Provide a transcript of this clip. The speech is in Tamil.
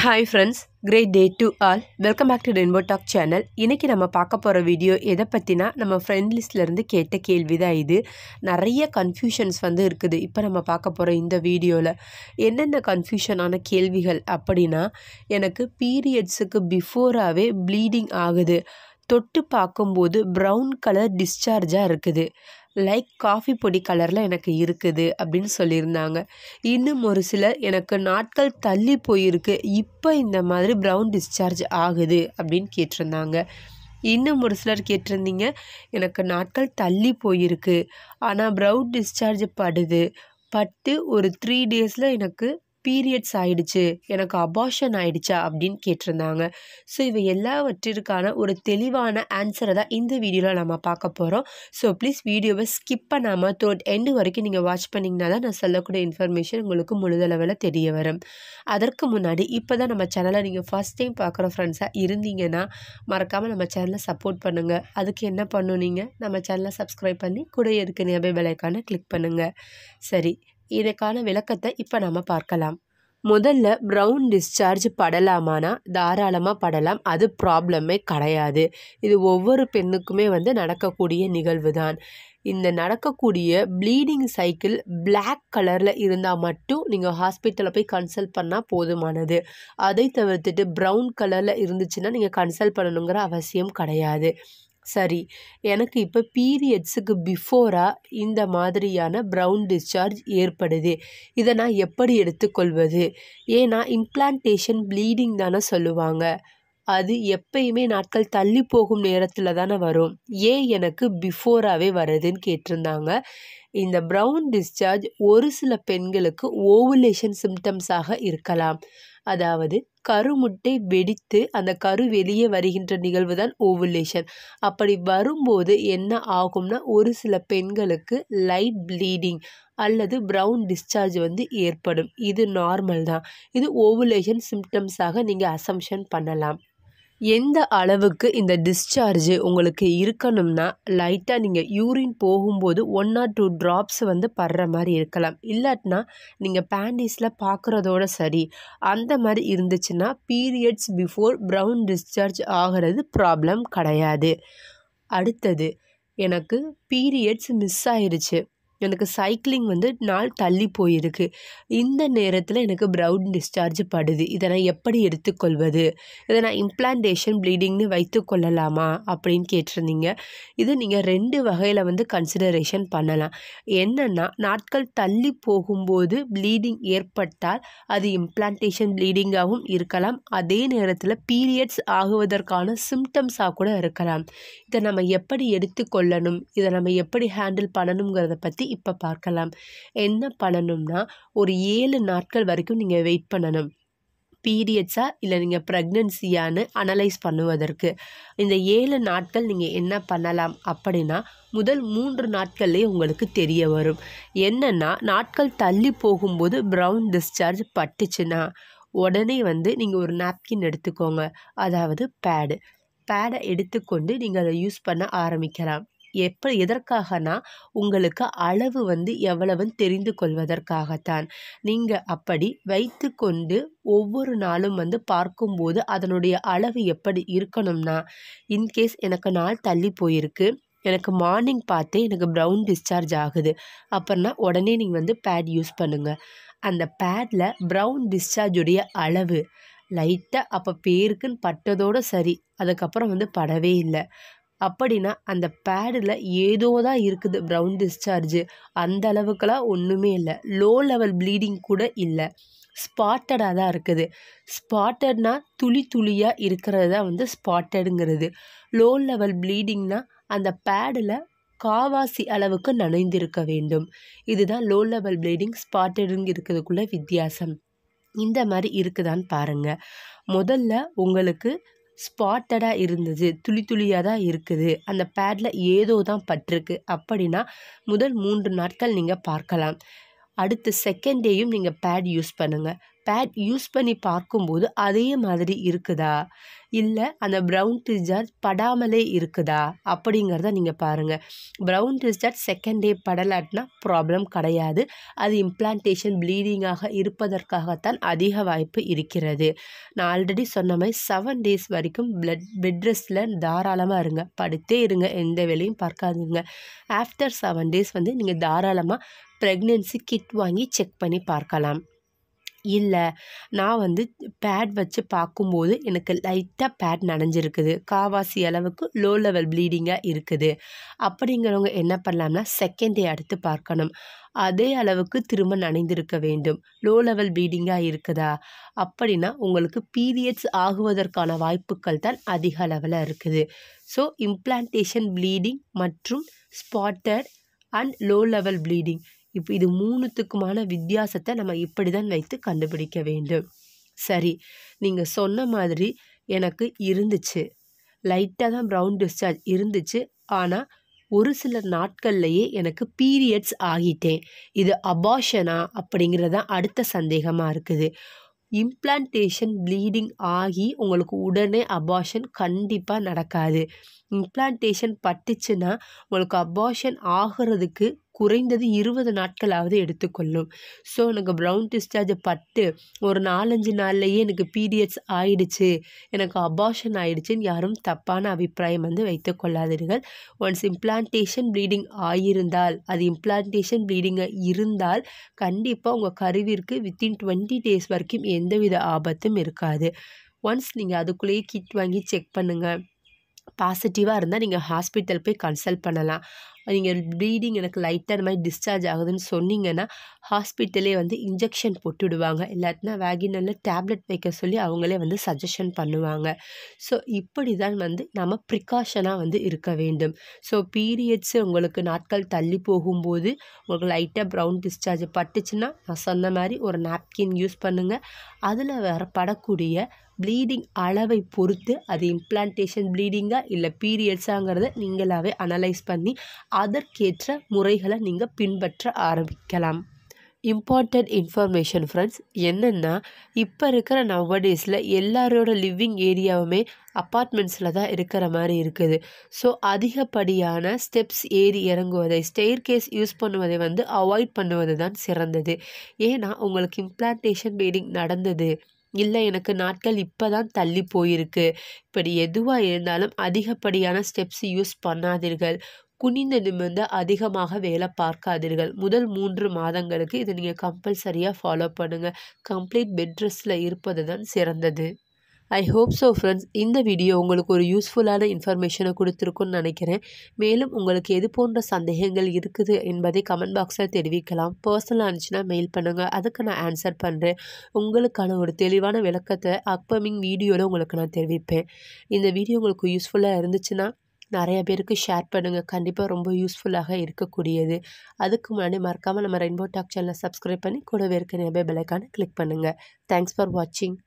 hi friends great day to all welcome back to Rainbow Talk channel இன்றைக்கி நம்ம பார்க்க போகிற வீடியோ எதை பற்றினா நம்ம ஃப்ரெண்ட் லிஸ்ட்லேருந்து கேட்ட கேள்வி தான் இது நிறைய கன்ஃபியூஷன்ஸ் வந்து இருக்குது இப்போ நம்ம பார்க்க போகிற இந்த வீடியோவில் என்னென்ன கன்ஃபியூஷனான கேள்விகள் அப்படின்னா எனக்கு பீரியட்ஸுக்கு பிஃபோராகவே ப்ளீடிங் ஆகுது தொட்டு பார்க்கும்போது ப்ரௌன் கலர் டிஸ்சார்ஜாக இருக்குது லைக் காஃபி பொடி கலரில் எனக்கு இருக்குது அப்படின்னு சொல்லியிருந்தாங்க இன்னும் ஒரு சிலர் எனக்கு நாட்கள் தள்ளி போயிருக்கு இப்போ இந்த மாதிரி ப்ரௌன் டிஸ்சார்ஜ் ஆகுது அப்படின்னு கேட்டிருந்தாங்க இன்னும் ஒரு சிலர் கேட்டிருந்தீங்க எனக்கு நாட்கள் தள்ளி போயிருக்கு ஆனால் ப்ரௌன் டிஸ்சார்ஜ் படுது பட்டு ஒரு த்ரீ டேஸில் எனக்கு பீரியட்ஸ் ஆயிடுச்சு எனக்கு அபார்ஷன் ஆயிடுச்சா அப்படின்னு கேட்டிருந்தாங்க ஸோ இவை எல்லாவற்றிற்கான ஒரு தெளிவான ஆன்சரை தான் இந்த வீடியோவில் நம்ம பார்க்க போகிறோம் ஸோ ப்ளீஸ் வீடியோவை ஸ்கிப் பண்ணாமல் த்ரோட் எண்டு வரைக்கும் நீங்கள் வாட்ச் பண்ணிங்கன்னா தான் நான் சொல்லக்கூடிய இன்ஃபர்மேஷன் உங்களுக்கு முழுதளவில் தெரிய வரும் அதற்கு முன்னாடி இப்போ தான் நம்ம சேனலை நீங்கள் ஃபஸ்ட் டைம் பார்க்குற ஃப்ரெண்ட்ஸாக இருந்தீங்கன்னா மறக்காமல் நம்ம சேனலை சப்போர்ட் பண்ணுங்கள் அதுக்கு என்ன பண்ணணும் நீங்கள் நம்ம சேனலை சப்ஸ்கிரைப் பண்ணி கூட இருக்க நியபை விலைக்கான கிளிக் பண்ணுங்கள் சரி இதுக்கான விளக்கத்தை இப்போ நம்ம பார்க்கலாம் முதல்ல ப்ரௌன் டிஸ்சார்ஜ் படலாமானா தாராளமாக படலாம் அது ப்ராப்ளமே கிடையாது இது ஒவ்வொரு பெண்ணுக்குமே வந்து நடக்கக்கூடிய நிகழ்வு தான் இந்த நடக்கக்கூடிய ப்ளீடிங் சைக்கிள் பிளாக் கலரில் இருந்தால் மட்டும் நீங்கள் ஹாஸ்பிட்டலில் போய் கன்சல்ட் பண்ணால் போதுமானது அதை தவிர்த்துட்டு ப்ரௌன் கலரில் இருந்துச்சுன்னா நீங்கள் கன்சல்ட் பண்ணணுங்கிற அவசியம் கிடையாது சரி எனக்கு இப்போ பீரியட்ஸுக்கு பிஃபோராக இந்த மாதிரியான ப்ரௌன் டிஸ்சார்ஜ் ஏற்படுது இதை நான் எப்படி எடுத்துக்கொள்வது ஏன்னா இம்ப்ளான்டேஷன் ப்ளீடிங் தானே சொல்லுவாங்க அது எப்பயுமே நாட்கள் தள்ளி போகும் நேரத்தில் தானே வரும் ஏன் எனக்கு பிஃபோராகவே வருதுன்னு கேட்டிருந்தாங்க இந்த ப்ரௌன் டிஸ்சார்ஜ் ஒரு சில பெண்களுக்கு ஓவுலேஷன் சிம்டம்ஸாக இருக்கலாம் அதாவது கருமுட்டை வெடித்து அந்த கரு வெளியே வருகின்ற நிகழ்வு தான் ஓவுலேஷன் அப்படி வரும்போது என்ன ஆகும்னா ஒரு சில பெண்களுக்கு லைட் ப்ளீடிங் அல்லது ப்ரௌன் டிஸ்சார்ஜ் வந்து ஏற்படும் இது நார்மல் தான் இது ஓவுலேஷன் சிம்டம்ஸாக நீங்கள் அசம்ஷன் பண்ணலாம் எந்த அளவுக்கு இந்த டிஸ்சார்ஜ் உங்களுக்கு இருக்கணும்னா லைட்டாக நீங்கள் யூரின் போகும்போது ஒன் ஆர் டூ ட்ராப்ஸ் வந்து படுற மாதிரி இருக்கலாம் இல்லாட்டினா நீங்கள் பேண்டிஸில் பார்க்குறதோட சரி அந்த மாதிரி இருந்துச்சுன்னா பீரியட்ஸ் பிஃபோர் ப்ரௌன் டிஸ்சார்ஜ் ஆகிறது ப்ராப்ளம் கிடையாது அடுத்தது எனக்கு பீரியட்ஸ் மிஸ் ஆயிருச்சு எனக்கு சைக்கிளிங் வந்து நாள் தள்ளி போயிருக்கு இந்த நேரத்தில் எனக்கு ப்ரௌன் டிஸ்சார்ஜ் படுது இதை நான் எப்படி எடுத்துக்கொள்வது இதை நான் இம்ப்ளான்டேஷன் ப்ளீடிங்னு வைத்து கொள்ளலாமா அப்படின்னு கேட்டிருந்தீங்க இது நீங்கள் ரெண்டு வகையில் வந்து கன்சிடரேஷன் பண்ணலாம் என்னென்னா நாட்கள் தள்ளி போகும்போது ப்ளீடிங் ஏற்பட்டால் அது இம்ப்ளான்டேஷன் ப்ளீடிங்காகவும் இருக்கலாம் அதே நேரத்தில் பீரியட்ஸ் ஆகுவதற்கான சிம்டம்ஸாக கூட இருக்கலாம் இதை நம்ம எப்படி எடுத்துக்கொள்ளணும் இதை நம்ம எப்படி ஹேண்டில் பண்ணணுங்கிறத பற்றி இப்போ பார்க்கலாம் என்ன பண்ணணும்னா ஒரு ஏழு நாட்கள் வரைக்கும் நீங்கள் வெயிட் பண்ணணும் பீரியட்ஸா இல்லை நீங்கள் ப்ரெக்னென்சியான்னு அனலைஸ் பண்ணுவதற்கு இந்த ஏழு நாட்கள் நீங்கள் என்ன பண்ணலாம் அப்படின்னா முதல் மூன்று நாட்கள்லேயே உங்களுக்கு தெரிய வரும் என்னென்னா நாட்கள் தள்ளி போகும்போது ப்ரௌன் டிஸ்சார்ஜ் பட்டுச்சுன்னா உடனே வந்து நீங்கள் ஒரு நாப்கின் எடுத்துக்கோங்க அதாவது பேடு பேடை எடுத்துக்கொண்டு நீங்கள் அதை யூஸ் பண்ண ஆரம்பிக்கலாம் எப்போ எதற்காகனா உங்களுக்கு அளவு வந்து எவ்வளவுன்னு தெரிந்து கொள்வதற்காகத்தான் நீங்கள் அப்படி வைத்து கொண்டு ஒவ்வொரு நாளும் வந்து பார்க்கும்போது அதனுடைய அளவு எப்படி இருக்கணும்னா இன்கேஸ் எனக்கு நாள் தள்ளி போயிருக்கு எனக்கு மார்னிங் பார்த்தே எனக்கு ப்ரௌன் டிஸ்சார்ஜ் ஆகுது அப்படின்னா உடனே நீங்கள் வந்து பேட் யூஸ் பண்ணுங்கள் அந்த பேடில் ப்ரௌன் டிஸ்சார்ஜுடைய அளவு லைட்டாக அப்போ பேருக்குன்னு பட்டதோடு சரி அதுக்கப்புறம் வந்து படவே இல்லை அப்படின்னா அந்த பேடில் ஏதோ தான் இருக்குது ப்ரௌன் டிஸ்சார்ஜு அந்த அளவுக்கெல்லாம் ஒன்றுமே இல்லை லோ லெவல் ப்ளீடிங் கூட இல்லை ஸ்பாட்டடாக தான் இருக்குது ஸ்பாட்டட்னா துளி துளியாக இருக்கிறது தான் வந்து ஸ்பாட்டடுங்கிறது லோ லெவல் ப்ளீடிங்னா அந்த பேடில் காவாசி அளவுக்கு நனைந்திருக்க வேண்டும் இதுதான் லோ லெவல் ப்ளீடிங் ஸ்பாட்டடுங்க இருக்கிறதுக்குள்ள வித்தியாசம் இந்த மாதிரி இருக்குதான்னு பாருங்கள் முதல்ல உங்களுக்கு ஸ்பாட்டடாக இருந்தது துளி துளியாக தான் இருக்குது அந்த பேடில் ஏதோ தான் பட்டிருக்கு அப்படின்னா முதல் மூன்று நாட்கள் நீங்கள் பார்க்கலாம் அடுத்த செகண்ட் டேயும் நீங்கள் பேட் யூஸ் பண்ணுங்கள் பேட் யூஸ் பண்ணி பார்க்கும்போது அதே மாதிரி இருக்குதா இல்லை அந்த ப்ரௌன் டிஸ்சார்ஜ் படாமலே இருக்குதா அப்படிங்கிறத நீங்கள் பாருங்கள் ப்ரௌன் டிஸ்சார்ஜ் செகண்ட் டே படலாட்டினா ப்ராப்ளம் கிடையாது அது இம்ப்ளான்டேஷன் ப்ளீடிங்காக இருப்பதற்காகத்தான் அதிக வாய்ப்பு இருக்கிறது நான் ஆல்ரெடி சொன்ன மாதிரி செவன் டேஸ் வரைக்கும் பிளட் பெட் ரெஸ்ட்டில் தாராளமாக இருங்க படுத்தே இருங்க எந்த வேலையும் பார்க்காதீங்க ஆஃப்டர் செவன் டேஸ் வந்து நீங்கள் தாராளமாக ப்ரெக்னென்சி கிட் வாங்கி செக் பண்ணி பார்க்கலாம் இல்லை நான் வந்து பேட் வச்சு பார்க்கும்போது எனக்கு லைட்டாக பேட் நனைஞ்சிருக்குது காவாசி அளவுக்கு லோ லெவல் ப்ளீடிங்காக இருக்குது அப்படிங்கிறவங்க என்ன பண்ணலாம்னா செகண்ட் டே அடுத்து பார்க்கணும் அதே அளவுக்கு திரும்ப நனைந்திருக்க வேண்டும் லோ லெவல் ப்ளீடிங்காக இருக்குதா அப்படின்னா உங்களுக்கு பீரியட்ஸ் ஆகுவதற்கான வாய்ப்புகள் தான் அதிக அளவில் இருக்குது ஸோ இம்ப்ளான்டேஷன் ப்ளீடிங் மற்றும் spotted and low level bleeding இப்போ இது மூணுத்துக்குமான வித்தியாசத்தை நம்ம இப்படி தான் வைத்து கண்டுபிடிக்க வேண்டும் சரி நீங்கள் சொன்ன மாதிரி எனக்கு இருந்துச்சு லைட்டாக தான் ப்ரௌன் டிஸ்சார்ஜ் இருந்துச்சு ஆனால் ஒரு சில நாட்கள்லையே எனக்கு பீரியட்ஸ் ஆகிட்டேன் இது அபாஷனா அப்படிங்கிறது தான் அடுத்த சந்தேகமாக இருக்குது இம்ப்ளான்டேஷன் ப்ளீடிங் ஆகி உங்களுக்கு உடனே அபாஷன் கண்டிப்பாக நடக்காது இம்ப்ளான்டேஷன் பட்டுச்சுன்னா உங்களுக்கு அபாஷன் ஆகிறதுக்கு குறைந்தது இருபது நாட்களாவது எடுத்துக்கொள்ளும் ஸோ எனக்கு ப்ரௌன் டிஸ்சார்ஜ் பட்டு ஒரு நாலஞ்சு நாள்லையே எனக்கு பீரியட்ஸ் ஆயிடுச்சு எனக்கு அபாஷன் ஆயிடுச்சுன்னு யாரும் தப்பான அபிப்பிராயம் வந்து வைத்து கொள்ளாதீர்கள் ஒன்ஸ் இம்ப்ளான்டேஷன் ப்ளீடிங் ஆகியிருந்தால் அது இம்ப்ளான்டேஷன் ப்ளீடிங்காக இருந்தால் கண்டிப்பாக உங்கள் கருவிற்கு வித்தின் டுவெண்ட்டி டேஸ் வரைக்கும் எந்தவித ஆபத்தும் இருக்காது ஒன்ஸ் நீங்கள் அதுக்குள்ளேயே கிட் வாங்கி செக் பண்ணுங்கள் பாசிட்டிவாக இருந்தால் நீங்கள் ஹாஸ்பிட்டல் போய் கன்சல்ட் பண்ணலாம் நீங்கள் ப்ளீடிங் எனக்கு லைட்டாக இந்த மாதிரி டிஸ்சார்ஜ் ஆகுதுன்னு சொன்னீங்கன்னா ஹாஸ்பிட்டலே வந்து இன்ஜெக்ஷன் போட்டுவிடுவாங்க இல்லாட்டினா வேகினலில் டேப்லெட் வைக்க சொல்லி அவங்களே வந்து சஜஷன் பண்ணுவாங்க ஸோ இப்படி தான் வந்து நம்ம ப்ரிகாஷனாக வந்து இருக்க வேண்டும் ஸோ பீரியட்ஸ் உங்களுக்கு நாட்கள் தள்ளி போகும்போது உங்களுக்கு லைட்டாக ப்ரௌன் டிஸ்சார்ஜ் பட்டுச்சுன்னா நான் சொன்ன மாதிரி ஒரு நாப்கின் யூஸ் பண்ணுங்கள் அதில் வர படக்கூடிய ப்ளீடிங் அளவை பொறுத்து அது இம்ப்ளான்டேஷன் ப்ளீடிங்காக இல்லை பீரியட்ஸாங்கிறத நீங்களாகவே அனலைஸ் பண்ணி அதற்கேற்ற முறைகளை நீங்கள் பின்பற்ற ஆரம்பிக்கலாம் இம்பார்ட்டண்ட் இன்ஃபர்மேஷன் ஃப்ரெண்ட்ஸ் என்னென்னா இப்போ இருக்கிற நவடேஸில் எல்லாரோட லிவிங் ஏரியாவுமே அப்பார்ட்மெண்ட்ஸில் தான் இருக்கிற மாதிரி இருக்குது ஸோ அதிகப்படியான ஸ்டெப்ஸ் ஏறி இறங்குவதை ஸ்டெயர் கேஸ் யூஸ் பண்ணுவதை வந்து அவாய்ட் பண்ணுவது தான் சிறந்தது ஏன்னா உங்களுக்கு இம்ப்ளான்டேஷன் ப்ளீடிங் நடந்தது இல்லை எனக்கு நாட்கள் இப்போ தான் தள்ளி போயிருக்கு இப்படி எதுவாக இருந்தாலும் அதிகப்படியான ஸ்டெப்ஸ் யூஸ் பண்ணாதீர்கள் குனிந்து நிமிர்ந்து அதிகமாக வேலை பார்க்காதீர்கள் முதல் மூன்று மாதங்களுக்கு இதை நீங்கள் கம்பல்சரியாக ஃபாலோ பண்ணுங்கள் கம்ப்ளீட் பெட் ரெஸ்ட்டில் இருப்பது தான் சிறந்தது ஐ ஹோப் ஸோ ஃப்ரெண்ட்ஸ் இந்த வீடியோ உங்களுக்கு ஒரு யூஸ்ஃபுல்லான இன்ஃபர்மேஷனை கொடுத்துருக்குன்னு நினைக்கிறேன் மேலும் உங்களுக்கு எது போன்ற சந்தேகங்கள் இருக்குது என்பதை கமெண்ட் பாக்ஸில் தெரிவிக்கலாம் பர்சனலாக இருந்துச்சுன்னா மெயில் பண்ணுங்கள் அதுக்கு நான் ஆன்சர் பண்ணுறேன் உங்களுக்கான ஒரு தெளிவான விளக்கத்தை அப்கமிங் வீடியோவில் உங்களுக்கு நான் தெரிவிப்பேன் இந்த வீடியோ உங்களுக்கு யூஸ்ஃபுல்லாக இருந்துச்சுன்னா நிறைய பேருக்கு ஷேர் பண்ணுங்கள் கண்டிப்பாக ரொம்ப யூஸ்ஃபுல்லாக இருக்கக்கூடியது அதுக்கு முன்னாடி மறக்காமல் நம்ம ரெயின்போ டாக் சேனலை சப்ஸ்கிரைப் பண்ணி கூடவே இருக்க நியபே பெலைக்கான கிளிக் பண்ணுங்கள் தேங்க்ஸ் ஃபார் வாட்சிங்